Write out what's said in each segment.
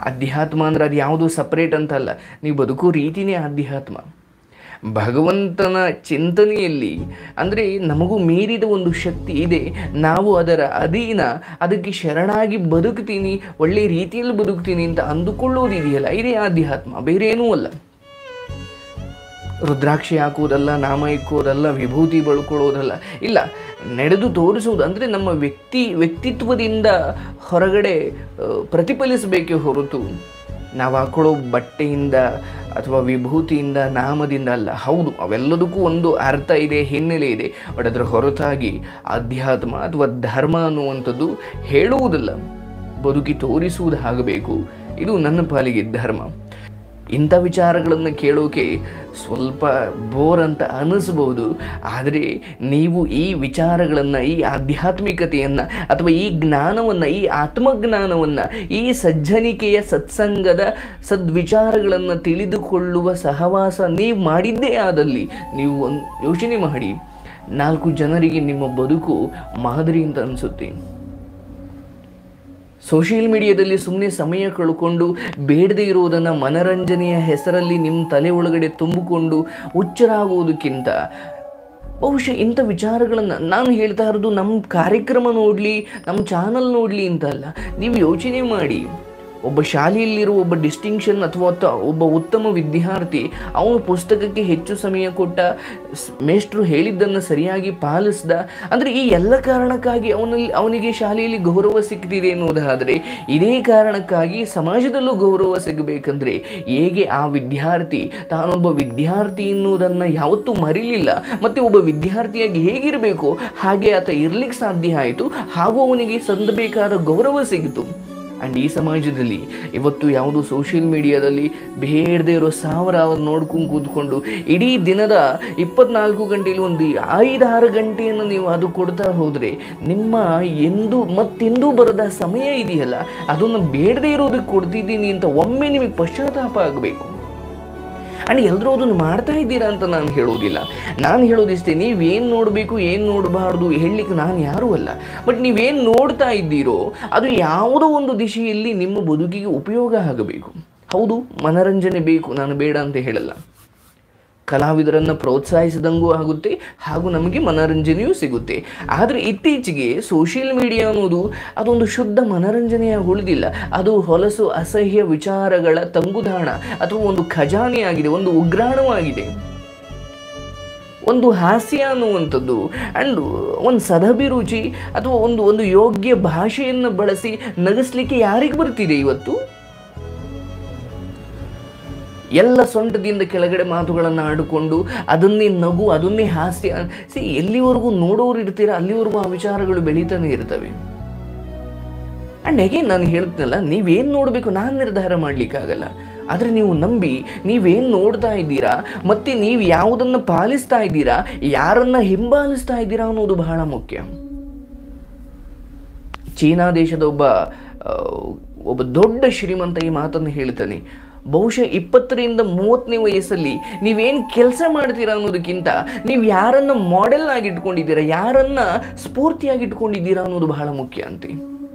ಅಧ್ಯಾತ್ಮ ಅಂದ್ರೆ ಅದು ಯಾವುದು ಸಪ್ರೇಟ್ ಅಂತಲ್ಲ ನೀವು ಬದುಕೋ ರೀತಿನೇ ಅಧ್ಯಾತ್ಮ ಭಗವಂತನ ಚಿಂತನೆಯಲ್ಲಿ ಅಂದರೆ ನಮಗೂ ಮೀರಿದ ಒಂದು ಶಕ್ತಿ ಇದೆ ನಾವು ಅದರ ಅಧೀನ ಅದಕ್ಕೆ ಶರಣಾಗಿ ಬದುಕ್ತೀನಿ ಒಳ್ಳೆ ರೀತಿಯಲ್ಲಿ ಬದುಕ್ತೀನಿ ಅಂತ ಅಂದುಕೊಳ್ಳೋದಿದೆಯಲ್ಲ ಇದೇ ಆಧ್ಯಾತ್ಮ ಬೇರೆ ಏನೂ ಅಲ್ಲ ರುದ್ರಾಕ್ಷಿ ಹಾಕುವುದಲ್ಲ ನಾಮ ಇಕ್ಕುವುದಲ್ಲ ವಿಭೂತಿ ಬಳ್ಕೊಳ್ಳೋದಲ್ಲ ಇಲ್ಲ ನಡೆದು ತೋರಿಸುವುದು ಅಂದರೆ ನಮ್ಮ ವ್ಯಕ್ತಿ ವ್ಯಕ್ತಿತ್ವದಿಂದ ಹೊರಗಡೆ ಆ, ಪ್ರತಿಫಲಿಸಬೇಕೇ ಹೊರತು ನಾವು ಹಾಕೊಳ್ಳೋ ಬಟ್ಟೆಯಿಂದ ಅಥವಾ ವಿಭೂತಿಯಿಂದ ನಾಮದಿಂದ ಅಲ್ಲ ಹೌದು ಅವೆಲ್ಲದಕ್ಕೂ ಒಂದು ಅರ್ಥ ಇದೆ ಹಿನ್ನೆಲೆ ಇದೆ ಬಟ್ ಅದರ ಹೊರತಾಗಿ ಅಧ್ಯಾತ್ಮ ಅಥವಾ ಧರ್ಮ ಅನ್ನುವಂಥದ್ದು ಹೇಳುವುದಲ್ಲ ಬದುಕಿ ತೋರಿಸುವುದು ಆಗಬೇಕು ಇದು ನನ್ನ ಪಾಲಿಗೆ ಧರ್ಮ ಇಂಥ ವಿಚಾರಗಳನ್ನು ಕೇಳೋಕೆ ಸ್ವಲ್ಪ ಬೋರ್ ಅಂತ ಅನ್ನಿಸ್ಬೋದು ಆದರೆ ನೀವು ಈ ವಿಚಾರಗಳನ್ನು ಈ ಆಧ್ಯಾತ್ಮಿಕತೆಯನ್ನು ಅಥವಾ ಈ ಜ್ಞಾನವನ್ನು ಈ ಆತ್ಮಜ್ಞಾನವನ್ನು ಈ ಸಜ್ಜನಿಕೆಯ ಸತ್ಸಂಗದ ಸದ್ವಿಚಾರಗಳನ್ನು ತಿಳಿದುಕೊಳ್ಳುವ ಸಹವಾಸ ನೀವು ಮಾಡಿದ್ದೇ ಆದಲ್ಲಿ ನೀವು ಒಂದು ಯೋಚನೆ ಮಾಡಿ ನಾಲ್ಕು ಜನರಿಗೆ ನಿಮ್ಮ ಬದುಕು ಮಾದರಿ ಅಂತ ಅನಿಸುತ್ತೆ ಸೋಷಿಯಲ್ ಮೀಡಿಯಾದಲ್ಲಿ ಸುಮ್ಮನೆ ಸಮಯ ಕಳ್ಕೊಂಡು ಬೇಡದೇ ಇರುವುದನ್ನು ಮನರಂಜನೆಯ ಹೆಸರಲ್ಲಿ ನಿಮ್ಮ ತಲೆ ಒಳಗಡೆ ತುಂಬಿಕೊಂಡು ಹುಚ್ಚರಾಗುವುದಕ್ಕಿಂತ ಬಹುಶಃ ಇಂಥ ವಿಚಾರಗಳನ್ನು ನಾನು ಹೇಳ್ತಾ ಇರೋದು ನಮ್ಮ ಕಾರ್ಯಕ್ರಮ ನೋಡಲಿ ನಮ್ಮ ಚಾನಲ್ ನೋಡಲಿ ಅಂತ ಅಲ್ಲ ನೀವು ಯೋಚನೆ ಮಾಡಿ ಒಬ್ಬ ಶಾಲೆಯಲ್ಲಿರುವ ಒಬ್ಬ ಡಿಸ್ಟಿಂಕ್ಷನ್ ಅಥವಾ ತ- ಒಬ್ಬ ಉತ್ತಮ ವಿದ್ಯಾರ್ಥಿ ಅವನು ಪುಸ್ತಕಕ್ಕೆ ಹೆಚ್ಚು ಸಮಯ ಕೊಟ್ಟ ಸ್- ಮೇಷ್ಟ್ರು ಹೇಳಿದ್ದನ್ನು ಸರಿಯಾಗಿ ಪಾಲಿಸ್ದ ಅಂದರೆ ಈ ಎಲ್ಲ ಕಾರಣಕ್ಕಾಗಿ ಅವನಲ್ಲಿ ಅವನಿಗೆ ಶಾಲೆಯಲ್ಲಿ ಗೌರವ ಸಿಗ್ತಿದೆ ಎನ್ನುವುದಾದರೆ ಇದೇ ಕಾರಣಕ್ಕಾಗಿ ಸಮಾಜದಲ್ಲೂ ಗೌರವ ಸಿಗಬೇಕಂದ್ರೆ ಹೇಗೆ ಆ ವಿದ್ಯಾರ್ಥಿ ತಾನೊಬ್ಬ ವಿದ್ಯಾರ್ಥಿ ಎನ್ನುವುದನ್ನು ಯಾವತ್ತೂ ಮರಿಲಿಲ್ಲ ಮತ್ತು ಒಬ್ಬ ವಿದ್ಯಾರ್ಥಿಯಾಗಿ ಹೇಗಿರಬೇಕು ಹಾಗೆ ಆತ ಇರ್ಲಿಕ್ಕೆ ಸಾಧ್ಯ ಆಯಿತು ಹಾಗೂ ಅವನಿಗೆ ಸಂದಬೇಕಾದ ಗೌರವ ಸಿಗಿತು ಆ್ಯಂಡ್ ಈ ಸಮಾಜದಲ್ಲಿ ಇವತ್ತು ಯಾವುದು ಸೋಷಿಯಲ್ ಮೀಡಿಯಾದಲ್ಲಿ ಬೇಡದೇ ಇರೋ ಸಾವಿರ ಅವರ್ ನೋಡ್ಕೊಂಡು ಕೂತ್ಕೊಂಡು ಇಡೀ ದಿನದ ಇಪ್ಪತ್ನಾಲ್ಕು ಗಂಟೆಯಲ್ಲಿ ಒಂದು ಐದಾರು ಗಂಟೆಯನ್ನು ನೀವು ಅದು ಕೊಡ್ತಾ ಹೋದರೆ ನಿಮ್ಮ ಎಂದು ಮತ್ತೆಂದೂ ಬರದ ಸಮಯ ಇದೆಯಲ್ಲ ಅದನ್ನು ಬೇಡದೇ ಇರೋದಕ್ಕೆ ಕೊಡ್ತಿದ್ದೀನಿ ಅಂತ ಒಮ್ಮೆ ನಿಮಗೆ ಪಶ್ಚಾತ್ತಾಪ ಆಗಬೇಕು ಆ್ಯಂಡ್ ಎಲ್ಲರೂ ಅದನ್ನು ಮಾಡ್ತಾ ಇದ್ದೀರಾ ಅಂತ ನಾನು ಹೇಳೋದಿಲ್ಲ ನಾನು ಹೇಳೋದಿಷ್ಟೇ ನೀವೇನು ನೋಡಬೇಕು ಏನು ನೋಡಬಾರ್ದು ಹೇಳಲಿಕ್ಕೆ ನಾನು ಯಾರೂ ಅಲ್ಲ ಬಟ್ ನೀವೇನು ನೋಡ್ತಾ ಇದ್ದೀರೋ ಅದು ಯಾವುದೋ ಒಂದು ದಿಶೆಯಲ್ಲಿ ನಿಮ್ಮ ಬದುಕಿಗೆ ಉಪಯೋಗ ಆಗಬೇಕು ಹೌದು ಮನರಂಜನೆ ಬೇಕು ನಾನು ಬೇಡ ಅಂತ ಹೇಳಲ್ಲ ಕಲಾವಿದರನ್ನು ಪ್ರೋತ್ಸಾಹಿಸಿದಂಗೂ ಆಗುತ್ತೆ ಹಾಗೂ ನಮಗೆ ಮನರಂಜನೆಯೂ ಸಿಗುತ್ತೆ ಆದರೆ ಇತ್ತೀಚೆಗೆ ಸೋಷಿಯಲ್ ಮೀಡಿಯಾ ಅನ್ನೋದು ಅದೊಂದು ಶುದ್ಧ ಮನರಂಜನೆಯಾಗಿ ಉಳಿದಿಲ್ಲ ಅದು ಹೊಲಸು ಅಸಹ್ಯ ವಿಚಾರಗಳ ತಂಗುದಾಣ ಅಥವಾ ಒಂದು ಖಜಾನೆಯಾಗಿದೆ ಒಂದು ಉಗ್ರಾಣವಾಗಿದೆ ಒಂದು ಹಾಸ್ಯ ಅನ್ನುವಂಥದ್ದು ಆ್ಯಂಡ್ ಒಂದು ಸದಭಿರುಚಿ ಅಥವಾ ಒಂದು ಒಂದು ಯೋಗ್ಯ ಭಾಷೆಯನ್ನು ಬಳಸಿ ನಗಿಸ್ಲಿಕ್ಕೆ ಯಾರಿಗೆ ಬರ್ತಿದೆ ಇವತ್ತು ಎಲ್ಲ ಸೊಂಟದಿಂದ ಕೆಳಗಡೆ ಮಾತುಗಳನ್ನು ಆಡಿಕೊಂಡು ಅದನ್ನೇ ನಗು ಅದನ್ನೇ ಹಾಸ್ಯ ಸಿ ಎಲ್ಲಿವರೆಗೂ ನೋಡೋರು ಇರ್ತೀರ ಅಲ್ಲಿವರೆಗೂ ಆ ವಿಚಾರಗಳು ಬೆಳೀತಾನೆ ಇರ್ತವೆ ಆ್ಯಂಡ್ ಹೇಗೆ ನಾನು ಹೇಳ್ತೀನಲ್ಲ ನೀವೇನು ನೋಡಬೇಕು ನಾನು ನಿರ್ಧಾರ ಮಾಡಲಿಕ್ಕಾಗಲ್ಲ ಆದರೆ ನೀವು ನಂಬಿ ನೀವೇನು ನೋಡ್ತಾ ಇದ್ದೀರಾ ಮತ್ತು ನೀವು ಯಾವುದನ್ನು ಪಾಲಿಸ್ತಾ ಇದ್ದೀರಾ ಯಾರನ್ನು ಹಿಂಬಾಲಿಸ್ತಾ ಇದ್ದೀರಾ ಅನ್ನೋದು ಬಹಳ ಮುಖ್ಯ ಚೀನಾ ದೇಶದ ಒಬ್ಬ ಆ, ಒಬ್ಬ ದೊಡ್ಡ ಶ್ರೀಮಂತ ಈ ಮಾತನ್ನು ಹೇಳ್ತಾನೆ ಬಹುಶಃ ಇಪ್ಪತ್ತರಿಂದ ಮೂವತ್ತನೇ ವಯಸ್ಸಲ್ಲಿ ನೀವೇನು ಕೆಲಸ ಮಾಡ್ತೀರಾ ಅನ್ನೋದಕ್ಕಿಂತ ನೀವು ಯಾರನ್ನ ಮಾಡೆಲ್ ಆಗಿ ಇಟ್ಕೊಂಡಿದ್ದೀರಾ ಯಾರನ್ನ ಸ್ಫೂರ್ತಿಯಾಗಿ ಇಟ್ಕೊಂಡಿದ್ದೀರಾ ಅನ್ನೋದು ಬಹಳ ಮುಖ್ಯ ಅಂತೆ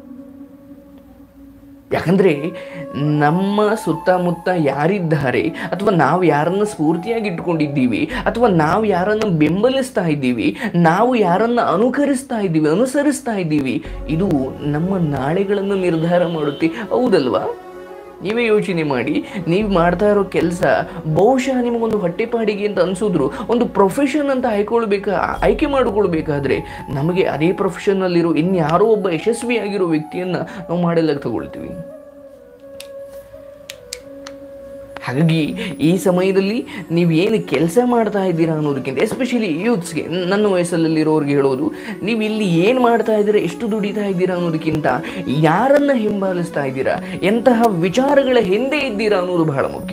ಯಾಕಂದ್ರೆ ನಮ್ಮ ಸುತ್ತಮುತ್ತ ಯಾರಿದ್ದಾರೆ ಅಥವಾ ನಾವು ಯಾರನ್ನ ಸ್ಫೂರ್ತಿಯಾಗಿ ಇಟ್ಕೊಂಡಿದ್ದೀವಿ ಅಥವಾ ನಾವು ಯಾರನ್ನ ಬೆಂಬಲಿಸ್ತಾ ಇದ್ದೀವಿ ನಾವು ಯಾರನ್ನ ಅನುಕರಿಸ್ತಾ ಇದ್ದೀವಿ ಅನುಸರಿಸ್ತಾ ಇದ್ದೀವಿ ಇದು ನಮ್ಮ ನಾಳೆಗಳನ್ನು ನಿರ್ಧಾರ ಮಾಡುತ್ತೆ ಹೌದಲ್ವಾ ನೀವೇ ಯೋಚನೆ ಮಾಡಿ ನೀವು ಮಾಡ್ತಾ ಇರೋ ಕೆಲಸ ಬಹುಶಃ ನಿಮಗೊಂದು ಹೊಟ್ಟೆಪಾಡಿಗೆ ಅಂತ ಅನ್ಸಿದ್ರು ಒಂದು ಪ್ರೊಫೆಷನ್ ಅಂತ ಆಯ್ಕೊಳ್ಬೇಕಾ ಆಯ್ಕೆ ಮಾಡಿಕೊಳ್ಬೇಕಾದ್ರೆ ನಮಗೆ ಅದೇ ಪ್ರೊಫೆಷನ್ನಲ್ಲಿರೋ ಇನ್ಯಾರೋ ಒಬ್ಬ ಯಶಸ್ವಿಯಾಗಿರೋ ವ್ಯಕ್ತಿಯನ್ನು ನಾವು ಮಾಡೆಲಾಗಿ ತಗೊಳ್ತೀವಿ ಹಾಗಾಗಿ ಈ ಸಮಯದಲ್ಲಿ ನೀವು ಏನು ಕೆಲಸ ಮಾಡ್ತಾ ಇದ್ದೀರಾ ಅನ್ನೋದಕ್ಕಿಂತ ಎಸ್ಪೆಷಲಿ ಯೂತ್ಸ್ಗೆ ನನ್ನ ವಯಸ್ಸಲ್ಲಿರೋರಿಗೆ ಹೇಳೋದು ನೀವು ಇಲ್ಲಿ ಏನು ಮಾಡ್ತಾ ಇದ್ದೀರಾ ಎಷ್ಟು ದುಡಿತಾ ಇದ್ದೀರಾ ಅನ್ನೋದಕ್ಕಿಂತ ಯಾರನ್ನ ಹಿಂಬಾಲಿಸ್ತಾ ಇದ್ದೀರಾ ಎಂತಹ ವಿಚಾರಗಳ ಹಿಂದೆ ಇದ್ದೀರಾ ಅನ್ನೋದು ಬಹಳ ಮುಖ್ಯ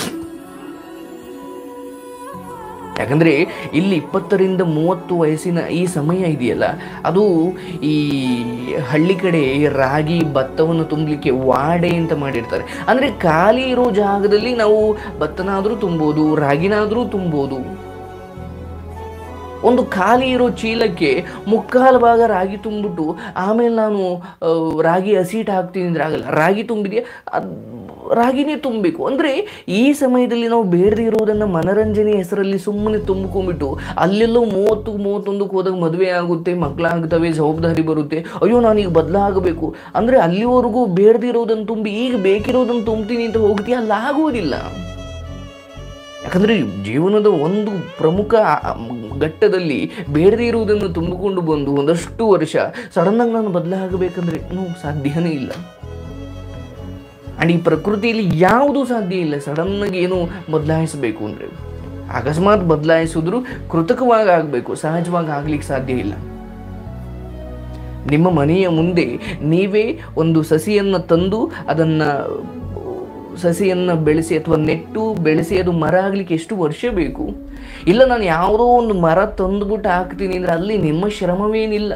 ಯಾಕಂದರೆ ಇಲ್ಲಿ ಇಪ್ಪತ್ತರಿಂದ ಮೂವತ್ತು ವಯಸ್ಸಿನ ಈ ಸಮಯ ಇದೆಯಲ್ಲ ಅದು ಈ ಹಳ್ಳಿ ಕಡೆ ರಾಗಿ ಭತ್ತವನ್ನು ತುಂಬಲಿಕ್ಕೆ ವಾಡೆ ಅಂತ ಮಾಡಿರ್ತಾರೆ ಅಂದರೆ ಖಾಲಿ ಇರೋ ಜಾಗದಲ್ಲಿ ನಾವು ಭತ್ತನಾದರೂ ತುಂಬೋದು ರಾಗಿನಾದರೂ ತುಂಬೋದು ಒಂದು ಖಾಲಿ ಇರೋ ಚೀಲಕ್ಕೆ ಮುಕ್ಕಾಲು ಭಾಗ ರಾಗಿ ತುಂಬಿಟ್ಟು ಆಮೇಲೆ ನಾನು ಆ, ರಾಗಿ ಹಸಿಟ್ಟು ಹಾಕ್ತೀನಿ ಅಂದ್ರೆ ಆಗಲ್ಲ ರಾಗಿ ತುಂಬಿದೆಯಾ ಅದ್ ರಾಗಿನೇ ತುಂಬಬೇಕು ಅಂದರೆ ಈ ಸಮಯದಲ್ಲಿ ನಾವು ಬೇಡದೇ ಇರುವುದನ್ನು ಮನರಂಜನೆ ಹೆಸರಲ್ಲಿ ಸುಮ್ಮನೆ ತುಂಬಿಕೊಂಡ್ಬಿಟ್ಟು ಅಲ್ಲೆಲ್ಲೋ ಮೂವತ್ತು ಮೂವತ್ತೊಂದಕ್ಕೆ ಹೋದಾಗ ಮದುವೆ ಆಗುತ್ತೆ ಮಕ್ಕಳಾಗ್ತವೆ ಜವಾಬ್ದಾರಿ ಬರುತ್ತೆ ಅಯ್ಯೋ ನಾನೀಗ ಬದಲಾಗಬೇಕು ಅಂದರೆ ಅಲ್ಲಿವರೆಗೂ ಬೇಡದೇ ಇರೋದನ್ನು ತುಂಬಿ ಈಗ ಬೇಕಿರೋದನ್ನು ತುಂಬ್ತೀನಿ ಅಂತ ಹೋಗ್ತೀಯ ಅಲ್ಲಿ ಆಗೋದಿಲ್ಲ ಯಾಕಂದರೆ ಜೀವನದ ಒಂದು ಪ್ರಮುಖ ಆ- ಘಟ್ಟದಲ್ಲಿ ಬೇಡದೇ ಇರುವುದನ್ನು ತುಂಬಿಕೊಂಡು ಬಂದು ಒಂದಷ್ಟು ವರ್ಷ ಸಡನ್ನಾಗಿ ನಾನು ಬದಲಾಗಬೇಕಂದ್ರೆ ಇನ್ನೂ ಸಾಧ್ಯನೇ ಇಲ್ಲ ಆ್ಯಂಡ್ ಈ ಪ್ರಕೃತಿಯಲ್ಲಿ ಯಾವುದೂ ಸಾಧ್ಯ ಇಲ್ಲ ಸಡನ್ನಾಗಿ ಏನು ಬದಲಾಯಿಸಬೇಕು ಅಂದರೆ ಅಕಸ್ಮಾತ್ ಬದಲಾಯಿಸಿದ್ರು ಕೃತಕವಾಗಿ ಆಗಬೇಕು ಸಹಜವಾಗಿ ಆಗ್ಲಿಕ್ಕೆ ಸಾಧ್ಯ ಇಲ್ಲ ನಿಮ್ಮ ಮನೆಯ ಮುಂದೆ ನೀವೇ ಒಂದು ಸಸಿಯನ್ನು ತಂದು ಅದನ್ನು ಸಸಿಯನ್ನು ಬೆಳೆಸಿ ಅಥವಾ ನೆಟ್ಟು ಬೆಳೆಸಿ ಅದು ಮರ ಆಗಲಿಕ್ಕೆ ಎಷ್ಟು ವರ್ಷ ಬೇಕು ಇಲ್ಲ ನಾನು ಯಾವುದೋ ಒಂದು ಮರ ತಂದುಬಿಟ್ಟು ಹಾಕ್ತೀನಿ ಅಂದರೆ ಅಲ್ಲಿ ನಿಮ್ಮ ಶ್ರಮವೇನಿಲ್ಲ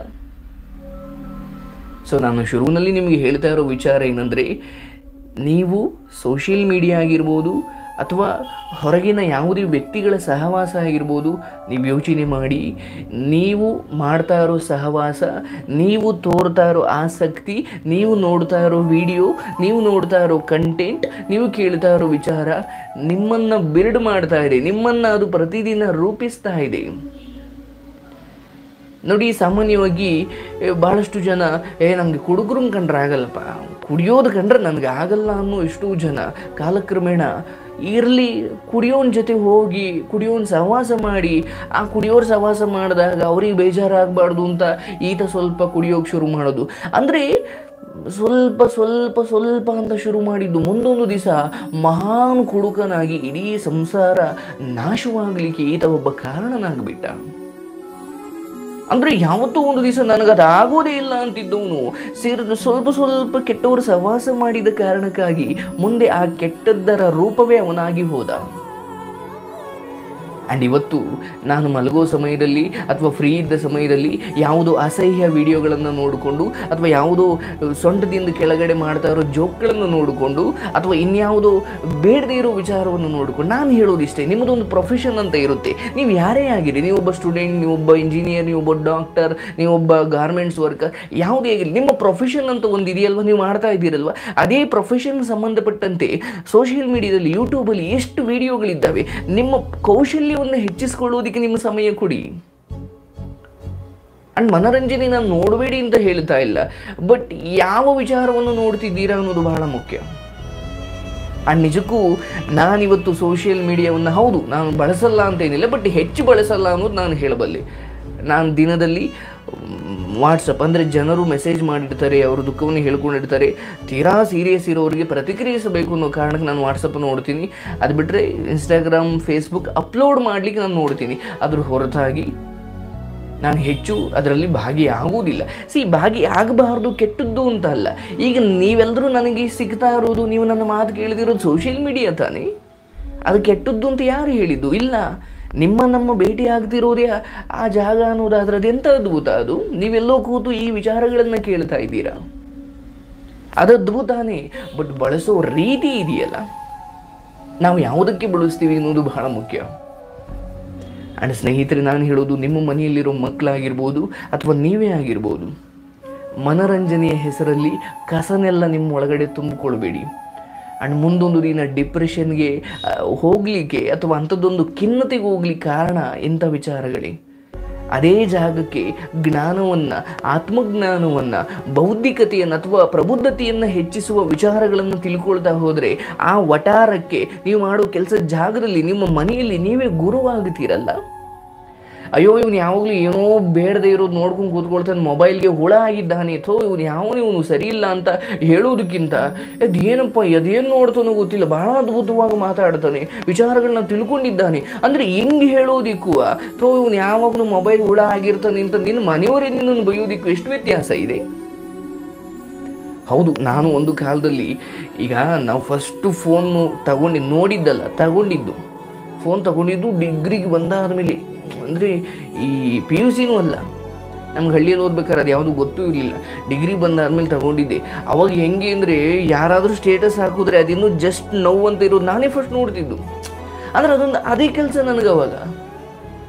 ಸೊ ನಾನು ಶುರುವಿನಲ್ಲಿ ನಿಮಗೆ ಹೇಳ್ತಾ ಇರೋ ವಿಚಾರ ಏನಂದರೆ ನೀವು ಸೋಷಿಯಲ್ ಮೀಡಿಯಾ ಆಗಿರ್ಬೋದು ಅಥವಾ ಹೊರಗಿನ ಯಾವುದೇ ವ್ಯಕ್ತಿಗಳ ಸಹವಾಸ ಆಗಿರ್ಬೋದು ನೀವು ಯೋಚನೆ ಮಾಡಿ ನೀವು ಮಾಡ್ತಾ ಇರೋ ಸಹವಾಸ ನೀವು ತೋರ್ತಾ ಇರೋ ಆಸಕ್ತಿ ನೀವು ನೋಡ್ತಾ ಇರೋ ವಿಡಿಯೋ ನೀವು ನೋಡ್ತಾ ಇರೋ ಕಂಟೆಂಟ್ ನೀವು ಕೇಳ್ತಾ ಇರೋ ವಿಚಾರ ನಿಮ್ಮನ್ನು ಬಿರ್ಡ್ ಮಾಡ್ತಾ ಇದೆ ನಿಮ್ಮನ್ನು ಅದು ಪ್ರತಿದಿನ ರೂಪಿಸ್ತಾ ಇದೆ ನೋಡಿ ಸಾಮಾನ್ಯವಾಗಿ ಏ, ಭಾಳಷ್ಟು ಜನ ಏ ನನಗೆ ಕುಡುಗರನ್ನ ಕಂಡ್ರೆ ಆಗಲ್ಲಪ್ಪ ಕುಡಿಯೋದು ಕಂಡ್ರೆ ನನಗೆ ಆಗಲ್ಲ ಅನ್ನೋ ಎಷ್ಟೋ ಜನ ಕಾಲಕ್ರಮೇಣ ಇರಲಿ ಕುಡಿಯೋನ್ ಜೊತೆ ಹೋಗಿ ಕುಡಿಯೋನ್ ಸಹವಾಸ ಮಾಡಿ ಆ ಕುಡಿಯೋರ್ ಸಹವಾಸ ಮಾಡಿದಾಗ ಅವ್ರಿಗೆ ಬೇಜಾರಾಗಬಾರ್ದು ಅಂತ ಈತ ಸ್ವಲ್ಪ ಕುಡಿಯೋಕೆ ಶುರು ಮಾಡೋದು ಅಂದರೆ ಸ್ವಲ್ಪ ಸ್ವಲ್ಪ ಸ್ವಲ್ಪ ಅಂತ ಶುರು ಮಾಡಿದ್ದು ಮುಂದೊಂದು ದಿವಸ ಮಹಾನ್ ಕುಡುಕನಾಗಿ ಇಡೀ ಸಂಸಾರ ನಾಶವಾಗಲಿಕ್ಕೆ ಈತ ಒಬ್ಬ ಕಾರಣನಾಗ್ಬಿಟ್ಟ ಅಂದ್ರೆ ಯಾವತ್ತೂ ಒಂದು ದಿವಸ ನನಗದು ಆಗೋದೇ ಇಲ್ಲ ಅಂತಿದ್ದವನು ಸೇರಿದ ಸ್ವಲ್ಪ ಸ್ವಲ್ಪ ಕೆಟ್ಟವರು ಸಹವಾಸ ಮಾಡಿದ ಕಾರಣಕ್ಕಾಗಿ ಮುಂದೆ ಆ ಕೆಟ್ಟದ್ದರ ರೂಪವೇ ಅವನಾಗಿ ಹೋದ ಆ್ಯಂಡ್ ಇವತ್ತು ನಾನು ಮಲಗೋ ಸಮಯದಲ್ಲಿ ಅಥವಾ ಫ್ರೀ ಇದ್ದ ಸಮಯದಲ್ಲಿ ಯಾವುದೋ ಅಸಹ್ಯ ವಿಡಿಯೋಗಳನ್ನು ನೋಡಿಕೊಂಡು ಅಥವಾ ಯಾವುದೋ ಸೊಂಟದಿಂದ ಕೆಳಗಡೆ ಮಾಡ್ತಾ ಇರೋ ಜೋಕ್ಗಳನ್ನು ನೋಡಿಕೊಂಡು ಅಥವಾ ಇನ್ಯಾವುದೋ ಬೇಡದೇ ಇರೋ ವಿಚಾರವನ್ನು ನೋಡಿಕೊಂಡು ನಾನು ಹೇಳೋದಿಷ್ಟೇ ನಿಮ್ಮದೊಂದು ಪ್ರೊಫೆಷನ್ ಅಂತ ಇರುತ್ತೆ ನೀವು ಯಾರೇ ಆಗಿರಿ ನೀವೊಬ್ಬ ಸ್ಟೂಡೆಂಟ್ ನೀವೊಬ್ಬ ಇಂಜಿನಿಯರ್ ನೀವೊಬ್ಬ ಡಾಕ್ಟರ್ ನೀವೊಬ್ಬ ಗಾರ್ಮೆಂಟ್ಸ್ ವರ್ಕರ್ ಯಾವುದೇ ಆಗಿರಲಿ ನಿಮ್ಮ ಪ್ರೊಫೆಷನ್ ಅಂತ ಒಂದು ಇದೆಯಲ್ವ ನೀವು ಮಾಡ್ತಾ ಇದ್ದೀರಲ್ವ ಅದೇ ಪ್ರೊಫೆಷನ್ ಸಂಬಂಧಪಟ್ಟಂತೆ ಸೋಷಿಯಲ್ ಮೀಡಿಯಾದಲ್ಲಿ ಯೂಟ್ಯೂಬಲ್ಲಿ ಎಷ್ಟು ವಿಡಿಯೋಗಳಿದ್ದಾವೆ ನಿಮ್ಮ ಕೌಶಲ್ಯವನ್ನು ಹೆಚ್ಚಿಸಿಕೊಳ್ಳುವುದಕ್ಕೆ ನಿಮ್ಮ ಸಮಯ ಕೊಡಿ ಅಂಡ್ ಮನರಂಜನೆ ನಾನು ನೋಡಬೇಡಿ ಅಂತ ಹೇಳ್ತಾ ಇಲ್ಲ ಬಟ್ ಯಾವ ವಿಚಾರವನ್ನು ನೋಡ್ತಿದ್ದೀರಾ ಅನ್ನೋದು ಬಹಳ ಮುಖ್ಯ ಅಂಡ್ ನಿಜಕ್ಕೂ ನಾನಿವತ್ತು ಸೋಷಿಯಲ್ ಮೀಡಿಯಾವನ್ನು ಹೌದು ನಾನು ಬಳಸಲ್ಲ ಅಂತ ಏನಿಲ್ಲ ಬಟ್ ಹೆಚ್ಚು ಬಳಸಲ್ಲ ಅನ್ನೋದು ನಾನು ಹೇಳಬಲ್ಲೆ ನಾನು ದಿನದಲ್ಲಿ ವಾಟ್ಸಪ್ ಅಂದರೆ ಜನರು ಮೆಸೇಜ್ ಮಾಡಿರ್ತಾರೆ ಅವರ ದುಃಖವನ್ನು ಹೇಳ್ಕೊಂಡಿರ್ತಾರೆ ತೀರಾ ಸೀರಿಯಸ್ ಇರೋರಿಗೆ ಪ್ರತಿಕ್ರಿಯಿಸಬೇಕು ಅನ್ನೋ ಕಾರಣಕ್ಕೆ ನಾನು ವಾಟ್ಸಪ್ ನೋಡ್ತೀನಿ ಅದು ಬಿಟ್ಟರೆ ಇನ್ಸ್ಟಾಗ್ರಾಮ್ ಫೇಸ್ಬುಕ್ ಅಪ್ಲೋಡ್ ಮಾಡಲಿಕ್ಕೆ ನಾನು ನೋಡ್ತೀನಿ ಅದ್ರ ಹೊರತಾಗಿ ನಾನು ಹೆಚ್ಚು ಅದರಲ್ಲಿ ಭಾಗಿಯಾಗುವುದಿಲ್ಲ ಸಿ ಭಾಗಿ ಆಗಬಾರ್ದು ಕೆಟ್ಟದ್ದು ಅಂತ ಅಲ್ಲ ಈಗ ನೀವೆಲ್ಲರೂ ನನಗೆ ಸಿಗ್ತಾ ಇರೋದು ನೀವು ನನ್ನ ಮಾತು ಕೇಳಿದಿರೋದು ಸೋಷಿಯಲ್ ಮೀಡಿಯಾ ತಾನೇ ಅದು ಕೆಟ್ಟದ್ದು ಅಂತ ಯಾರು ಹೇಳಿದ್ದು ಇಲ್ಲ ನಿಮ್ಮ ನಮ್ಮ ಭೇಟಿ ಆಗ್ತಿರೋದೇ ಆ- ಆ ಜಾಗ ಅನ್ನೋದಾದ್ರೆ ಅದೆಂಥ ಅದ್ಭುತ ಅದು ನೀವೆಲ್ಲೋ ಕೂತು ಈ ವಿಚಾರಗಳನ್ನು ಕೇಳ್ತಾ ಇದ್ದೀರಾ ಅದು ಅದ್ಭುತಾನೇ ಬಟ್ ಬಳಸೋ ರೀತಿ ಇದೆಯಲ್ಲ ನಾವು ಯಾವುದಕ್ಕೆ ಬಳಸ್ತೀವಿ ಅನ್ನೋದು ಬಹಳ ಮುಖ್ಯ ಆ್ಯಂಡ್ ಸ್ನೇಹಿತರೆ ನಾನು ಹೇಳೋದು ನಿಮ್ಮ ಮನೆಯಲ್ಲಿರೋ ಮಕ್ಕಳಾಗಿರ್ಬೋದು ಅಥವಾ ನೀವೇ ಆಗಿರ್ಬೋದು ಮನರಂಜನೆಯ ಹೆಸರಲ್ಲಿ ಕಸನೆಲ್ಲ ನಿಮ್ಮ ಒಳಗಡೆ ತುಂಬಿಕೊಳ್ಬೇಡಿ ಆ್ಯಂಡ್ ಮುಂದೊಂದು ದಿನ ಡಿಪ್ರೆಷನ್ಗೆ ಹೋಗಲಿಕ್ಕೆ ಅಥವಾ ಅಂಥದ್ದೊಂದು ಖಿನ್ನತೆಗೆ ಹೋಗ್ಲಿಕ್ಕೆ ಕಾರಣ ಇಂಥ ವಿಚಾರಗಳೇ ಅದೇ ಜಾಗಕ್ಕೆ ಜ್ಞಾನವನ್ನು ಆತ್ಮಜ್ಞಾನವನ್ನು ಬೌದ್ಧಿಕತೆಯನ್ನು ಅಥವಾ ಪ್ರಬುದ್ಧತೆಯನ್ನು ಹೆಚ್ಚಿಸುವ ವಿಚಾರಗಳನ್ನು ತಿಳ್ಕೊಳ್ತಾ ಹೋದರೆ ಆ ವಟಾರಕ್ಕೆ ನೀವು ಮಾಡೋ ಕೆಲಸದ ಜಾಗದಲ್ಲಿ ನಿಮ್ಮ ಮನೆಯಲ್ಲಿ ನೀವೇ ಗುರುವಾಗುತ್ತೀರಲ್ಲ ಅಯ್ಯೋ ಇವನು ಯಾವಾಗಲೂ ಏನೋ ಬೇಡದೆ ಇರೋದು ನೋಡ್ಕೊಂಡು ಕೂತ್ಕೊಳ್ತಾನೆ ಮೊಬೈಲ್ಗೆ ಹುಳ ಆಗಿದ್ದಾನೆ ಥೋ ಇವನು ಯಾವನು ಇವನು ಸರಿ ಇಲ್ಲ ಅಂತ ಹೇಳೋದಕ್ಕಿಂತ ಅದೇನಪ್ಪ ಅದೇನು ನೋಡ್ತಾನೋ ಗೊತ್ತಿಲ್ಲ ಬಹಳ ಅದ್ಭುತವಾಗಿ ಮಾತಾಡ್ತಾನೆ ವಿಚಾರಗಳನ್ನ ತಿಳ್ಕೊಂಡಿದ್ದಾನೆ ಅಂದರೆ ಹೆಂಗೆ ಹೇಳೋದಿಕ್ಕೂ ಥೋ ಇವನು ಯಾವಾಗಲೂ ಮೊಬೈಲ್ ಹುಳ ಆಗಿರ್ತಾನೆ ಅಂತ ನಿನ್ನ ಮನೆಯವರೇ ನಿನ್ನನ್ನು ಬೈಯೋದಿಕ್ಕೂ ಎಷ್ಟು ವ್ಯತ್ಯಾಸ ಇದೆ ಹೌದು ನಾನು ಒಂದು ಕಾಲದಲ್ಲಿ ಈಗ ನಾವು ಫಸ್ಟು ಫೋನು ತಗೊಂಡು ನೋಡಿದ್ದಲ್ಲ ತಗೊಂಡಿದ್ದು ಫೋನ್ ತಗೊಂಡಿದ್ದು ಡಿಗ್ರಿಗೆ ಬಂದಾದ ಮೇಲೆ ಅಂದರೆ ಈ ಪಿ ಯು ಸಿನೂ ಅಲ್ಲ ನಮ್ಗೆ ಹಳ್ಳಿಯಲ್ಲಿ ಓದ್ಬೇಕಾದ್ರೆ ಅದು ಯಾವುದು ಗೊತ್ತೂ ಇರಲಿಲ್ಲ ಡಿಗ್ರಿ ಬಂದಾದ್ಮೇಲೆ ತಗೊಂಡಿದ್ದೆ ಅವಾಗ ಹೆಂಗೆ ಅಂದರೆ ಯಾರಾದರೂ ಸ್ಟೇಟಸ್ ಹಾಕಿದ್ರೆ ಅದಿನ್ನೂ ಜಸ್ಟ್ ನೋವು ಅಂತ ಇರೋದು ನಾನೇ ಫಸ್ಟ್ ನೋಡ್ತಿದ್ದು ಅಂದ್ರೆ ಅದೊಂದು ಅದೇ ಕೆಲಸ ನನಗೆ ಅವಾಗ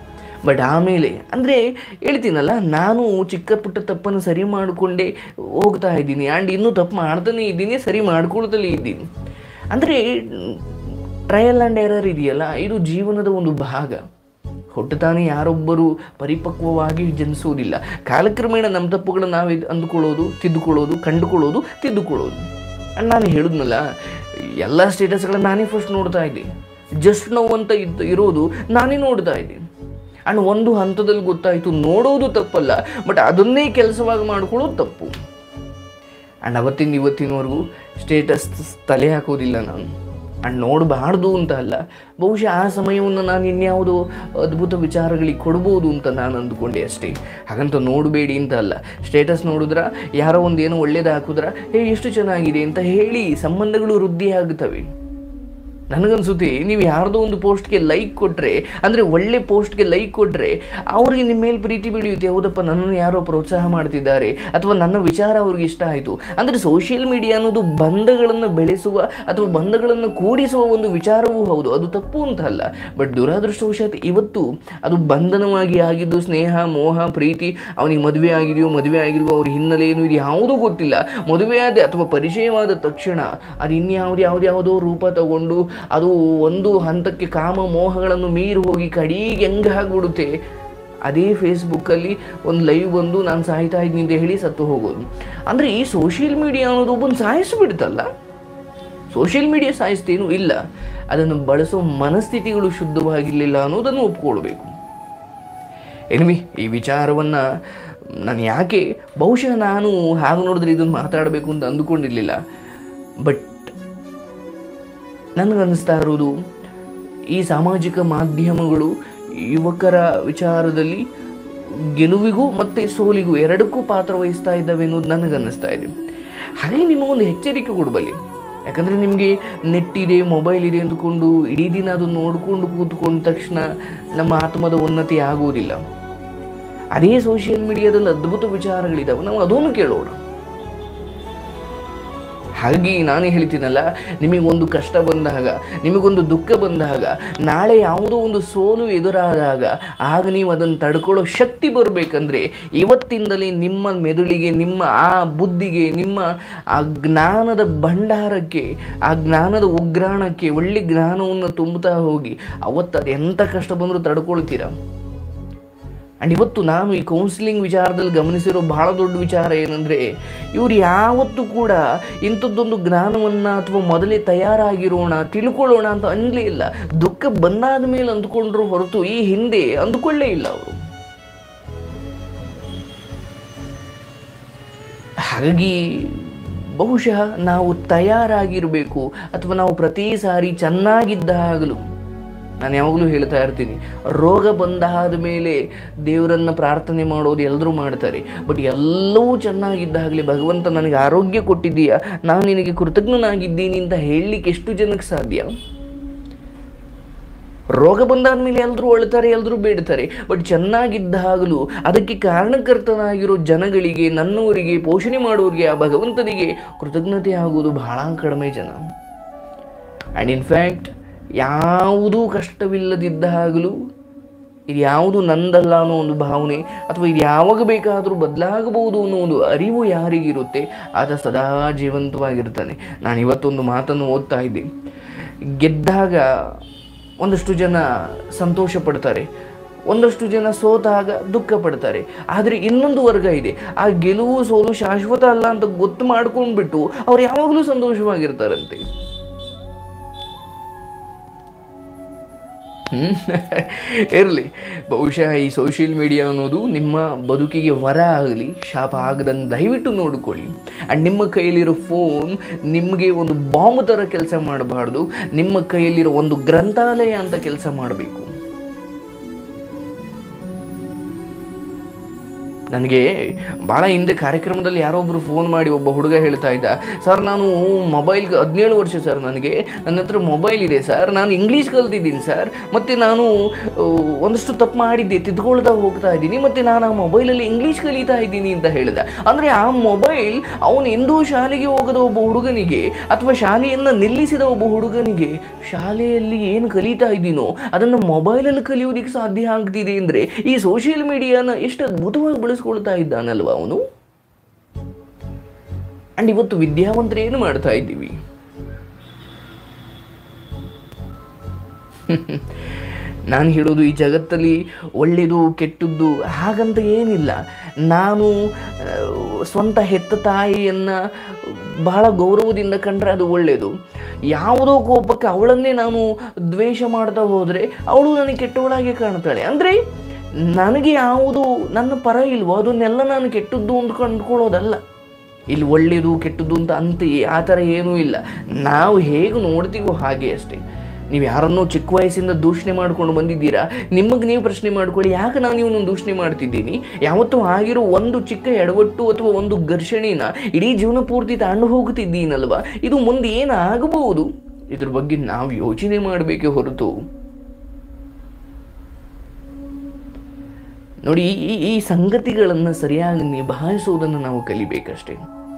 ಬಟ್ ಆಮೇಲೆ ಅಂದರೆ ಹೇಳ್ತೀನಲ್ಲ ನಾನು ಚಿಕ್ಕ ಪುಟ್ಟ ತಪ್ಪನ್ನು ಸರಿ ಮಾಡಿಕೊಂಡೇ ಹೋಗ್ತಾ ಇದ್ದೀನಿ ಆ್ಯಂಡ್ ಇನ್ನೂ ತಪ್ಪು ಮಾಡ್ತಾನೆ ಇದ್ದೀನಿ ಸರಿ ಮಾಡ್ಕೊಳ್ತಲೇ ಇದ್ದೀನಿ ಅಂದರೆ ಟ್ರಯಲ್ ಆ್ಯಂಡ್ ಎರರ್ ಇದೆಯಲ್ಲ ಇದು ಜೀವನದ ಒಂದು ಭಾಗ ಹುಟ್ಟುತ್ತಾನೆ ಯಾರೊಬ್ಬರು ಪರಿಪಕ್ವವಾಗಿ ಜನಿಸುವುದಿಲ್ಲ ಕಾಲಕ್ರಮೇಣ ನಮ್ಮ ತಪ್ಪುಗಳನ್ನ ನಾವು ಇದು ಅಂದುಕೊಳ್ಳೋದು ತಿದ್ದುಕೊಳ್ಳೋದು ಕಂಡುಕೊಳ್ಳೋದು ತಿದ್ದುಕೊಳ್ಳೋದು And ನಾನು ಹೇಳಿದ್ನಲ್ಲ ಎಲ್ಲ ಸ್ಟೇಟಸ್ಗಳನ್ನ ನಾನೇ ಫಸ್ಟ್ ನೋಡ್ತಾ ಇದ್ದೆ ಜಸ್ಟ್ ನೋವು ಅಂತ ಇದ್ದು ಇರೋದು ನಾನೇ ನೋಡ್ತಾ ಇದ್ದೆ ಆ್ಯಂಡ್ ಒಂದು ಹಂತದಲ್ಲಿ ಗೊತ್ತಾಯಿತು ನೋಡೋದು ತಪ್ಪಲ್ಲ ಬಟ್ ಅದನ್ನೇ ಕೆಲಸವಾಗಿ ಮಾಡ್ಕೊಳ್ಳೋದು ತಪ್ಪು ಆ್ಯಂಡ್ ಅವತ್ತಿಂದ ಇವತ್ತಿನವರೆಗೂ ಸ್ಟೇಟಸ್ ತಲೆ ಹಾಕೋದಿಲ್ಲ ನಾನು ಆ್ಯಂಡ್ ನೋಡಬಾರ್ದು ಅಂತ ಅಲ್ಲ ಬಹುಶಃ ಆ ಸಮಯವನ್ನು ನಾನು ಇನ್ಯಾವುದೋ ಅದ್ಭುತ ವಿಚಾರಗಳಿಗೆ ಕೊಡ್ಬೋದು ಅಂತ ನಾನು ಅಂದ್ಕೊಂಡೆ ಅಷ್ಟೇ ಹಾಗಂತ ನೋಡಬೇಡಿ ಅಂತ ಅಲ್ಲ ಸ್ಟೇಟಸ್ ನೋಡಿದ್ರ ಯಾರೋ ಒಂದು ಏನೋ ಒಳ್ಳೇದು ಹಾಕಿದ್ರ ಏ ಎಷ್ಟು ಚೆನ್ನಾಗಿದೆ ಅಂತ ಹೇಳಿ ಸಂಬಂಧಗಳು ವೃದ್ಧಿ ಆಗುತ್ತವೆ ನನಗನ್ಸುತ್ತೆ ನೀವು ಯಾರ್ದೋ ಒಂದು ಪೋಸ್ಟ್ಗೆ ಲೈಕ್ ಕೊಟ್ಟರೆ ಅಂದರೆ ಒಳ್ಳೆ ಪೋಸ್ಟ್ಗೆ ಲೈಕ್ ಕೊಟ್ಟರೆ ಅವ್ರಿಗೆ ನಿಮ್ಮ ಮೇಲೆ ಪ್ರೀತಿ ಬೆಳೆಯುತ್ತೆ ಹೌದಪ್ಪ ನನ್ನನ್ನು ಯಾರೋ ಪ್ರೋತ್ಸಾಹ ಮಾಡ್ತಿದ್ದಾರೆ ಅಥವಾ ನನ್ನ ವಿಚಾರ ಅವ್ರಿಗೆ ಇಷ್ಟ ಆಯಿತು ಅಂದರೆ ಸೋಷಿಯಲ್ ಮೀಡಿಯಾ ಅನ್ನೋದು ಬಂಧಗಳನ್ನು ಬೆಳೆಸುವ ಅಥವಾ ಬಂಧಗಳನ್ನು ಕೂಡಿಸುವ ಒಂದು ವಿಚಾರವೂ ಹೌದು ಅದು ತಪ್ಪು ಅಂತ ಅಲ್ಲ ಬಟ್ ದುರಾದೃಷ್ಟವಶಾತ್ ಇವತ್ತು ಅದು ಬಂಧನವಾಗಿ ಆಗಿದ್ದು ಸ್ನೇಹ ಮೋಹ ಪ್ರೀತಿ ಅವನಿಗೆ ಮದುವೆ ಆಗಿದೆಯೋ ಮದುವೆ ಆಗಿಲ್ವೋ ಅವ್ರ ಹಿನ್ನೆಲೆ ಏನು ಇದು ಯಾವುದೂ ಗೊತ್ತಿಲ್ಲ ಮದುವೆ ಆದ ಅಥವಾ ಪರಿಚಯವಾದ ತಕ್ಷಣ ಅದು ಇನ್ಯಾವ್ದು ಯಾವ್ದ್ಯಾವುದೋ ರೂಪ ತಗೊಂಡು ಅದು ಒಂದು ಹಂತಕ್ಕೆ ಕಾಮ ಮೋಹಗಳನ್ನು ಮೀರಿ ಹೋಗಿ ಕಡೆಗೆ ಹೆಂಗೆ ಆಗ್ಬಿಡುತ್ತೆ ಅದೇ ಫೇಸ್ಬುಕ್ಕಲ್ಲಿ ಒಂದು ಲೈವ್ ಬಂದು ನಾನು ಸಾಯ್ತಾ ಇದ್ದೀನಿ ಅಂತ ಹೇಳಿ ಸತ್ತು ಹೋಗೋದು ಅಂದರೆ ಈ ಸೋಷಿಯಲ್ ಮೀಡಿಯಾ ಅನ್ನೋದು ಒಬ್ಬನ ಸಾಯಿಸ್ಬಿಡುತ್ತಲ್ಲ ಸೋಷಿಯಲ್ ಮೀಡಿಯಾ ಸಾಯಿಸ್ತೇನು ಇಲ್ಲ ಅದನ್ನು ಬಳಸೋ ಮನಸ್ಥಿತಿಗಳು ಶುದ್ಧವಾಗಿರಲಿಲ್ಲ ಅನ್ನೋದನ್ನು ಒಪ್ಕೊಳ್ಬೇಕು ಎನಿಮಿ ಈ ವಿಚಾರವನ್ನು ನಾನು ಯಾಕೆ ಬಹುಶಃ ನಾನು ಹಾಗೆ ನೋಡಿದ್ರೆ ಇದನ್ನು ಮಾತಾಡಬೇಕು ಅಂತ ಅಂದುಕೊಂಡಿರಲಿಲ್ಲ ಬಟ್ ನನಗನ್ನಿಸ್ತಾ ಇರೋದು ಈ ಸಾಮಾಜಿಕ ಮಾಧ್ಯಮಗಳು ಯುವಕರ ವಿಚಾರದಲ್ಲಿ ಗೆಲುವಿಗೂ ಮತ್ತು ಸೋಲಿಗೂ ಎರಡಕ್ಕೂ ಪಾತ್ರ ವಹಿಸ್ತಾ ಇದ್ದಾವೆ ಅನ್ನೋದು ನನಗನ್ನಿಸ್ತಾ ಇದೆ ಹಾಗೆ ನಿಮಗೊಂದು ಎಚ್ಚರಿಕೆ ಕೊಡಬಲ್ಲಿ ಯಾಕಂದರೆ ನಿಮಗೆ ನೆಟ್ ಇದೆ ಮೊಬೈಲ್ ಇದೆ ಅಂದ್ಕೊಂಡು ಇಡೀ ದಿನ ಅದನ್ನು ನೋಡಿಕೊಂಡು ಕೂತ್ಕೊಂಡ ತಕ್ಷಣ ನಮ್ಮ ಆತ್ಮದ ಉನ್ನತಿ ಆಗುವುದಿಲ್ಲ ಅದೇ ಸೋಷಿಯಲ್ ಮೀಡಿಯಾದಲ್ಲಿ ಅದ್ಭುತ ವಿಚಾರಗಳಿದ್ದಾವೆ ನಾವು ಅದನ್ನು ಕೇಳೋಣ ಹಾಗೆ ನಾನೇ ಹೇಳ್ತೀನಲ್ಲ ನಿಮಗೊಂದು ಕಷ್ಟ ಬಂದಾಗ ನಿಮಗೊಂದು ದುಃಖ ಬಂದಾಗ ನಾಳೆ ಯಾವುದೋ ಒಂದು ಸೋಲು ಎದುರಾದಾಗ ಆಗ ನೀವು ಅದನ್ನು ತಡ್ಕೊಳ್ಳೋ ಶಕ್ತಿ ಬರಬೇಕಂದ್ರೆ ಇವತ್ತಿಂದಲೇ ನಿಮ್ಮ ಮೆದುಳಿಗೆ ನಿಮ್ಮ ಆ ಬುದ್ಧಿಗೆ ನಿಮ್ಮ ಆ ಜ್ಞಾನದ ಭಂಡಾರಕ್ಕೆ ಆ ಜ್ಞಾನದ ಉಗ್ರಾಣಕ್ಕೆ ಒಳ್ಳೆ ಜ್ಞಾನವನ್ನು ತುಂಬುತ್ತಾ ಹೋಗಿ ಅವತ್ತು ಅದು ಎಂಥ ಕಷ್ಟ ಬಂದರೂ ತಡ್ಕೊಳ್ತೀರಾ ಆ್ಯಂಡ್ ಇವತ್ತು ನಾನು ಈ ಕೌನ್ಸಿಲಿಂಗ್ ವಿಚಾರದಲ್ಲಿ ಗಮನಿಸಿರೋ ಬಹಳ ದೊಡ್ಡ ವಿಚಾರ ಏನಂದರೆ ಇವರು ಯಾವತ್ತೂ ಕೂಡ ಇಂಥದ್ದೊಂದು ಜ್ಞಾನವನ್ನು ಅಥವಾ ಮೊದಲೇ ತಯಾರಾಗಿರೋಣ ತಿಳ್ಕೊಳ್ಳೋಣ ಅಂತ ಅನ್ನಲೇ ಇಲ್ಲ ದುಃಖ ಬಂದಾದ ಮೇಲೆ ಅಂದ್ಕೊಂಡ್ರು ಹೊರತು ಈ ಹಿಂದೆ ಅಂದುಕೊಳ್ಳೇ ಇಲ್ಲ ಅವರು ಹಾಗಾಗಿ ಬಹುಶಃ ನಾವು ತಯಾರಾಗಿರಬೇಕು ಅಥವಾ ನಾವು ಪ್ರತಿ ಸಾರಿ ಚೆನ್ನಾಗಿದ್ದಾಗಲೂ ನಾನು ಯಾವಾಗಲೂ ಹೇಳ್ತಾ ಇರ್ತೀನಿ ರೋಗ ಬಂದಾದ ಮೇಲೆ ದೇವರನ್ನ ಪ್ರಾರ್ಥನೆ ಮಾಡೋದು ಎಲ್ಲರೂ ಮಾಡ್ತಾರೆ ಬಟ್ ಎಲ್ಲವೂ ಚೆನ್ನಾಗಿದ್ದಾಗಲೇ ಭಗವಂತ ನನಗೆ ಆರೋಗ್ಯ ಕೊಟ್ಟಿದ್ದೀಯಾ ನಾನು ನಿನಗೆ ಕೃತಜ್ಞನಾಗಿದ್ದೀನಿ ಅಂತ ಹೇಳಲಿಕ್ಕೆ ಎಷ್ಟು ಜನಕ್ಕೆ ಸಾಧ್ಯ ರೋಗ ಬಂದಾದ ಮೇಲೆ ಎಲ್ಲರೂ ಅಳ್ತಾರೆ ಎಲ್ಲರೂ ಬೇಡ್ತಾರೆ ಬಟ್ ಚೆನ್ನಾಗಿದ್ದಾಗಲೂ ಅದಕ್ಕೆ ಕಾರಣಕರ್ತನಾಗಿರೋ ಜನಗಳಿಗೆ ನನ್ನವರಿಗೆ ಪೋಷಣೆ ಮಾಡೋರಿಗೆ ಆ ಭಗವಂತನಿಗೆ ಕೃತಜ್ಞತೆ ಆಗೋದು ಬಹಳ ಕಡಿಮೆ ಜನ ಆ್ಯಂಡ್ ಇನ್ಫ್ಯಾಕ್ಟ್ ಯಾವುದೂ ಕಷ್ಟವಿಲ್ಲದಿದ್ದಾಗಲೂ ಇದು ಯಾವುದು ನಂದಲ್ಲ ಅನ್ನೋ ಒಂದು ಭಾವನೆ ಅಥವಾ ಇದು ಯಾವಾಗ ಬೇಕಾದರೂ ಬದಲಾಗಬಹುದು ಅನ್ನೋ ಒಂದು ಅರಿವು ಯಾರಿಗಿರುತ್ತೆ ಆತ ಸದಾ ಜೀವಂತವಾಗಿರ್ತಾನೆ ನಾನು ಇವತ್ತೊಂದು ಮಾತನ್ನು ಓದ್ತಾ ಇದ್ದೆ ಗೆದ್ದಾಗ ಒಂದಷ್ಟು ಜನ ಸಂತೋಷ ಪಡ್ತಾರೆ ಒಂದಷ್ಟು ಜನ ಸೋತಾಗ ದುಃಖ ಪಡ್ತಾರೆ ಆದರೆ ಇನ್ನೊಂದು ವರ್ಗ ಇದೆ ಆ ಗೆಲುವು ಸೋಲು ಶಾಶ್ವತ ಅಲ್ಲ ಅಂತ ಗೊತ್ತು ಮಾಡ್ಕೊಂಡ್ಬಿಟ್ಟು ಅವ್ರು ಯಾವಾಗಲೂ ಸಂತೋಷವಾಗಿರ್ತಾರಂತೆ ಇರಲಿ ಬಹುಶಃ ಈ ಸೋಷಿಯಲ್ ಮೀಡಿಯಾ ಅನ್ನೋದು ನಿಮ್ಮ ಬದುಕಿಗೆ ವರ ಆಗಲಿ ಶಾಪ ಆಗದಂಗೆ ದಯವಿಟ್ಟು ನೋಡಿಕೊಳ್ಳಿ ಆ್ಯಂಡ್ ನಿಮ್ಮ ಕೈಯಲ್ಲಿರೋ ಫೋನ್ ನಿಮಗೆ ಒಂದು ಬಾಂಬ್ ಥರ ಕೆಲಸ ಮಾಡಬಾರ್ದು ನಿಮ್ಮ ಕೈಯಲ್ಲಿರೋ ಒಂದು ಗ್ರಂಥಾಲಯ ಅಂತ ಕೆಲಸ ಮಾಡಬೇಕು ನನಗೆ ಭಾಳ ಹಿಂದೆ ಕಾರ್ಯಕ್ರಮದಲ್ಲಿ ಯಾರೋ ಒಬ್ಬರು ಫೋನ್ ಮಾಡಿ ಒಬ್ಬ ಹುಡುಗ ಹೇಳ್ತಾ ಇದ್ದ ಸರ್ ನಾನು ಮೊಬೈಲ್ ಹದಿನೇಳು ವರ್ಷ ಸರ್ ನನಗೆ ನನ್ನ ಹತ್ರ ಮೊಬೈಲ್ ಇದೆ ಸರ್ ನಾನು ಇಂಗ್ಲೀಷ್ ಕಲ್ತಿದ್ದೀನಿ ಸರ್ ಮತ್ತು ನಾನು ಆ, ಒಂದಷ್ಟು ತಪ್ಪು ಮಾಡಿದ್ದೆ ತಿದ್ಕೊಳ್ತಾ ಹೋಗ್ತಾ ಇದ್ದೀನಿ ಮತ್ತು ನಾನು ಆ ಮೊಬೈಲಲ್ಲಿ ಇಂಗ್ಲೀಷ್ ಕಲಿತಾ ಇದ್ದೀನಿ ಅಂತ ಹೇಳಿದ ಅಂದರೆ ಆ ಮೊಬೈಲ್ ಅವನು ಎಂದೂ ಶಾಲೆಗೆ ಹೋಗದ ಒಬ್ಬ ಹುಡುಗನಿಗೆ ಅಥವಾ ಶಾಲೆಯನ್ನು ನಿಲ್ಲಿಸಿದ ಒಬ್ಬ ಹುಡುಗನಿಗೆ ಶಾಲೆಯಲ್ಲಿ ಏನು ಕಲಿತಾ ಇದ್ದೀನೋ ಅದನ್ನು ಮೊಬೈಲಲ್ಲಿ ಕಲಿಯೋದಕ್ಕೆ ಸಾಧ್ಯ ಆಗ್ತಿದೆ ಅಂದರೆ ಈ ಸೋಷಿಯಲ್ ಮೀಡಿಯಾನ ಎಷ್ಟು ಅದ್ಭುತವಾಗಿ ಬಳಸ್ಕೊಳ್ತಾ ಇದ್ದಾನಲ್ವ ಅವನು ಅಂಡ್ ಇವತ್ತು ವಿದ್ಯಾವಂತರು ಏನು ಮಾಡ್ತಾ ಇದ್ದೀವಿ ನಾನು ಹೇಳೋದು ಈ ಜಗತ್ತಲ್ಲಿ ಒಳ್ಳೆಯದು ಕೆಟ್ಟದ್ದು ಹಾಗಂತ ಏನಿಲ್ಲ ನಾನು ಆ, ಸ್ವಂತ ಹೆತ್ತ ತಾಯಿಯನ್ನು ಬಹಳ ಗೌರವದಿಂದ ಕಂಡ್ರೆ ಅದು ಒಳ್ಳೆಯದು ಯಾವುದೋ ಕೋಪಕ್ಕೆ ಅವಳನ್ನೇ ನಾನು ದ್ವೇಷ ಮಾಡ್ತಾ ಹೋದರೆ ಅವಳು ನನಗೆ ಕೆಟ್ಟವಳಾಗಿ ಕಾಣ್ತಾಳೆ ಅಂದರೆ ನನಗೆ ಯಾವುದು ನನ್ನ ಪರ ಇಲ್ವೋ ಅದನ್ನೆಲ್ಲ ನಾನು ಕೆಟ್ಟದ್ದು ಅಂತ ಕಂಡುಕೊಳ್ಳೋದಲ್ಲ ಇಲ್ಲಿ ಒಳ್ಳೆಯದು ಕೆಟ್ಟದ್ದು ಅಂತ ಅಂತ ಆ ಥರ ಏನೂ ಇಲ್ಲ ನಾವು ಹೇಗೆ ನೋಡ್ತೀವೋ ಹಾಗೆ ಅಷ್ಟೇ ನೀವು ಯಾರನ್ನೋ ಚಿಕ್ಕ ವಯಸ್ಸಿಂದ ದೂಷಣೆ ಮಾಡ್ಕೊಂಡು ಬಂದಿದ್ದೀರಾ ನಿಮಗೆ ನೀವು ಪ್ರಶ್ನೆ ಮಾಡ್ಕೊಳ್ಳಿ ಯಾಕೆ ನಾನು ಇವನನ್ನು ದೂಷಣೆ ಮಾಡ್ತಿದ್ದೀನಿ ಯಾವತ್ತೂ ಆಗಿರೋ ಒಂದು ಚಿಕ್ಕ ಎಡವಟ್ಟು ಅಥವಾ ಒಂದು ಘರ್ಷಣೆನ ಇಡೀ ಜೀವನ ಪೂರ್ತಿ ತಾಂಡು ಹೋಗ್ತಿದ್ದೀನಲ್ವಾ ಇದು ಮುಂದೆ ಏನಾಗಬಹುದು ಇದ್ರ ಬಗ್ಗೆ ನಾವು ಯೋಚನೆ ಮಾಡಬೇಕೇ ಹೊರತು ನೋಡಿ ಈ ಈ ಸಂಗತಿಗಳನ್ನು ಸರಿಯಾಗಿ ನಿಭಾಯಿಸುವುದನ್ನು ನಾವು ಕಲಿಬೇಕಷ್ಟೇ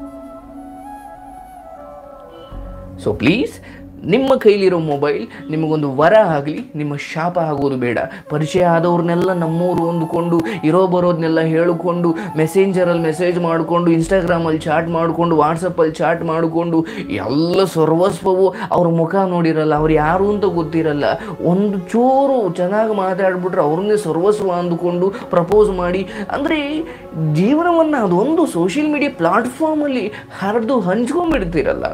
ಸೊ ಪ್ಲೀಸ್ ನಿಮ್ಮ ಕೈಲಿರೋ ಮೊಬೈಲ್ ನಿಮಗೊಂದು ವರ ಆಗಲಿ ನಿಮ್ಮ ಶಾಪ ಆಗೋದು ಬೇಡ ಪರಿಚಯ ಆದವ್ರನ್ನೆಲ್ಲ ನಮ್ಮೂರು ಅಂದುಕೊಂಡು ಇರೋ ಬರೋದನ್ನೆಲ್ಲ ಹೇಳಿಕೊಂಡು ಮೆಸೇಂಜರಲ್ಲಿ ಮೆಸೇಜ್ ಮಾಡಿಕೊಂಡು ಇನ್ಸ್ಟಾಗ್ರಾಮಲ್ಲಿ ಚಾಟ್ ಮಾಡಿಕೊಂಡು ವಾಟ್ಸಪ್ಪಲ್ಲಿ ಚಾಟ್ ಮಾಡಿಕೊಂಡು ಎಲ್ಲ ಸರ್ವಸ್ವವು ಅವ್ರ ಮುಖ ನೋಡಿರಲ್ಲ ಅವ್ರು ಯಾರು ಅಂತ ಗೊತ್ತಿರಲ್ಲ ಒಂದು ಚೂರು ಚೆನ್ನಾಗಿ ಮಾತಾಡ್ಬಿಟ್ರೆ ಅವ್ರನ್ನೇ ಸರ್ವಸ್ವ ಅಂದುಕೊಂಡು ಪ್ರಪೋಸ್ ಮಾಡಿ ಅಂದರೆ ಜೀವನವನ್ನು ಅದೊಂದು ಸೋಷಿಯಲ್ ಮೀಡಿಯಾ ಪ್ಲಾಟ್ಫಾರ್ಮಲ್ಲಿ ಹರಿದು ಹಂಚ್ಕೊಂಡ್ಬಿಡ್ತೀರಲ್ಲ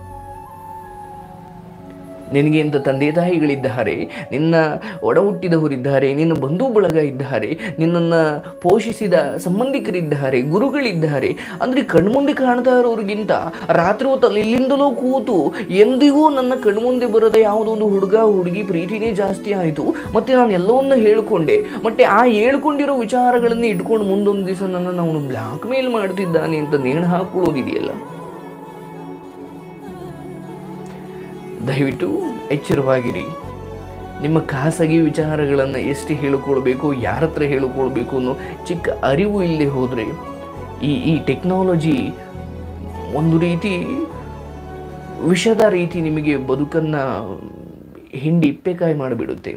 ನಿನಗೆ ಇಂಥ ತಂದೆ ತಾಯಿಗಳಿದ್ದಾರೆ ನಿನ್ನ ಒಡ ಹುಟ್ಟಿದವರಿದ್ದಾರೆ ನಿನ್ನ ಬಂಧು ಬಳಗ ಇದ್ದಾರೆ ನಿನ್ನನ್ನು ಪೋಷಿಸಿದ ಸಂಬಂಧಿಕರಿದ್ದಾರೆ ಗುರುಗಳಿದ್ದಾರೆ ಅಂದರೆ ಕಣ್ಮುಂದೆ ಕಾಣ್ತಾ ಇರೋರಿಗಿಂತ ರಾತ್ರಿ ಹೊತ್ತಲ್ಲಿ ಇಲ್ಲಿಂದಲೂ ಕೂತು ಎಂದಿಗೂ ನನ್ನ ಕಣ್ಮುಂದೆ ಬರದ ಯಾವುದೋ ಒಂದು ಹುಡುಗ ಹುಡುಗಿ ಪ್ರೀತಿನೇ ಜಾಸ್ತಿ ಆಯಿತು ಮತ್ತು ನಾನು ಎಲ್ಲವನ್ನ ಹೇಳ್ಕೊಂಡೆ ಮತ್ತೆ ಆ ಹೇಳ್ಕೊಂಡಿರೋ ವಿಚಾರಗಳನ್ನು ಇಟ್ಕೊಂಡು ಮುಂದೊಂದು ದಿವಸ ನನ್ನನ್ನು ಅವನು ಬ್ಲಾಕ್ ಮೇಲ್ ಮಾಡ್ತಿದ್ದಾನೆ ಅಂತ ನೇಣು ಹಾಕೊಳ್ಳೋದಿದೆಯಲ್ಲ ದಯವಿಟ್ಟು ಎಚ್ಚರವಾಗಿರಿ ನಿಮ್ಮ ಖಾಸಗಿ ವಿಚಾರಗಳನ್ನು ಎಷ್ಟು ಹೇಳಿಕೊಳ್ಬೇಕು ಯಾರ ಹತ್ರ ಹೇಳಿಕೊಳ್ಬೇಕು ಅನ್ನೋ ಚಿಕ್ಕ ಅರಿವು ಇಲ್ಲದೆ ಹೋದರೆ ಈ ಈ ಟೆಕ್ನಾಲಜಿ ಒಂದು ರೀತಿ ವಿಷದ ರೀತಿ ನಿಮಗೆ ಬದುಕನ್ನು ಹಿಂಡಿ ಇಪ್ಪೆಕಾಯಿ ಮಾಡಿಬಿಡುತ್ತೆ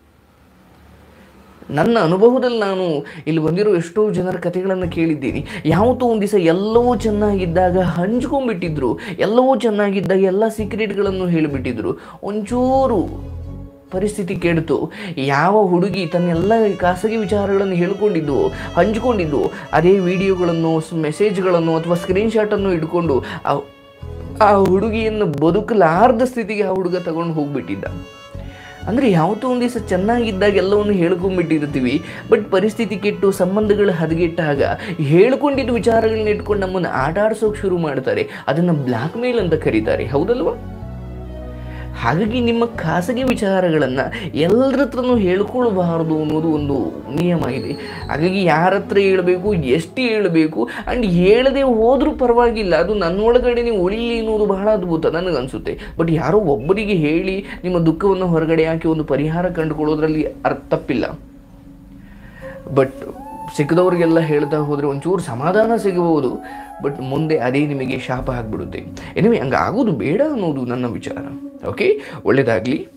ನನ್ನ ಅನುಭವದಲ್ಲಿ ನಾನು ಇಲ್ಲಿ ಬಂದಿರೋ ಎಷ್ಟೋ ಜನರ ಕಥೆಗಳನ್ನು ಕೇಳಿದ್ದೀನಿ ಯಾವತ್ತೋ ಒಂದು ದಿವಸ ಎಲ್ಲವೂ ಚೆನ್ನಾಗಿದ್ದಾಗ ಹಂಚ್ಕೊಂಡ್ಬಿಟ್ಟಿದ್ರು ಎಲ್ಲವೂ ಚೆನ್ನಾಗಿದ್ದಾಗ ಎಲ್ಲ ಸೀಕ್ರೆಟ್ಗಳನ್ನು ಹೇಳಿಬಿಟ್ಟಿದ್ರು ಒಂಚೂರು ಪರಿಸ್ಥಿತಿ ಕೆಡ್ತು ಯಾವ ಹುಡುಗಿ ತನ್ನೆಲ್ಲ ಖಾಸಗಿ ವಿಚಾರಗಳನ್ನು ಹೇಳ್ಕೊಂಡಿದ್ದು ಹಂಚ್ಕೊಂಡಿದ್ದು ಅದೇ ವಿಡಿಯೋಗಳನ್ನು ಮೆಸೇಜ್ಗಳನ್ನು ಅಥವಾ ಸ್ಕ್ರೀನ್ಶಾಟನ್ನು ಇಟ್ಕೊಂಡು ಆ ಆ ಹುಡುಗಿಯನ್ನು ಬದುಕಲಾರ್ದ ಸ್ಥಿತಿಗೆ ಆ ಹುಡುಗ ತಗೊಂಡು ಹೋಗ್ಬಿಟ್ಟಿದ್ದ ಅಂದರೆ ಯಾವತ್ತೋ ಒಂದು ದಿವಸ ಚೆನ್ನಾಗಿದ್ದಾಗ ಎಲ್ಲವನ್ನು ಹೇಳ್ಕೊಂಡ್ಬಿಟ್ಟಿರ್ತೀವಿ ಬಟ್ ಪರಿಸ್ಥಿತಿ ಕೆಟ್ಟು ಸಂಬಂಧಗಳು ಹದಗೆಟ್ಟಾಗ ಹೇಳ್ಕೊಂಡಿದ್ದ ವಿಚಾರಗಳನ್ನ ಇಟ್ಕೊಂಡು ನಮ್ಮನ್ನು ಆಟ ಆಡ್ಸೋಕೆ ಶುರು ಮಾಡ್ತಾರೆ ಅದನ್ನು ಬ್ಲ್ಯಾಕ್ ಮೇಲ್ ಅಂತ ಕರೀತಾರೆ ಹೌದಲ್ವಾ ಹಾಗಾಗಿ ನಿಮ್ಮ ಖಾಸಗಿ ವಿಚಾರಗಳನ್ನು ಎಲ್ಲರ ಹತ್ರನೂ ಹೇಳ್ಕೊಳ್ಬಾರ್ದು ಅನ್ನೋದು ಒಂದು ನಿಯಮ ಇದೆ ಹಾಗಾಗಿ ಯಾರ ಹತ್ರ ಹೇಳಬೇಕು ಎಷ್ಟು ಹೇಳಬೇಕು ಆ್ಯಂಡ್ ಹೇಳದೆ ಹೋದರೂ ಪರವಾಗಿಲ್ಲ ಅದು ನನ್ನೊಳಗಡೆನೆ ಉಳಿಲಿ ಅನ್ನೋದು ಬಹಳ ಅದ್ಭುತ ನನಗನ್ಸುತ್ತೆ ಬಟ್ ಯಾರೋ ಒಬ್ಬರಿಗೆ ಹೇಳಿ ನಿಮ್ಮ ದುಃಖವನ್ನು ಹೊರಗಡೆ ಹಾಕಿ ಒಂದು ಪರಿಹಾರ ಕಂಡುಕೊಳ್ಳೋದ್ರಲ್ಲಿ ಅರ್ಥ ತಪ್ಪಿಲ್ಲ ಬಟ್ ಸಿಕ್ಕದವ್ರಿಗೆಲ್ಲ ಹೇಳ್ತಾ ಹೋದರೆ ಒಂಚೂರು ಸಮಾಧಾನ ಸಿಗಬಹುದು ಬಟ್ ಮುಂದೆ ಅದೇ ನಿಮಗೆ ಶಾಪ ಆಗಿಬಿಡುತ್ತೆ ಎನಿವೆ ಹಂಗೆ ಆಗೋದು ಬೇಡ ಅನ್ನೋದು ನನ್ನ ವಿಚಾರ ಓಕೆ ಒಳ್ಳೆಯದಾಗಲಿ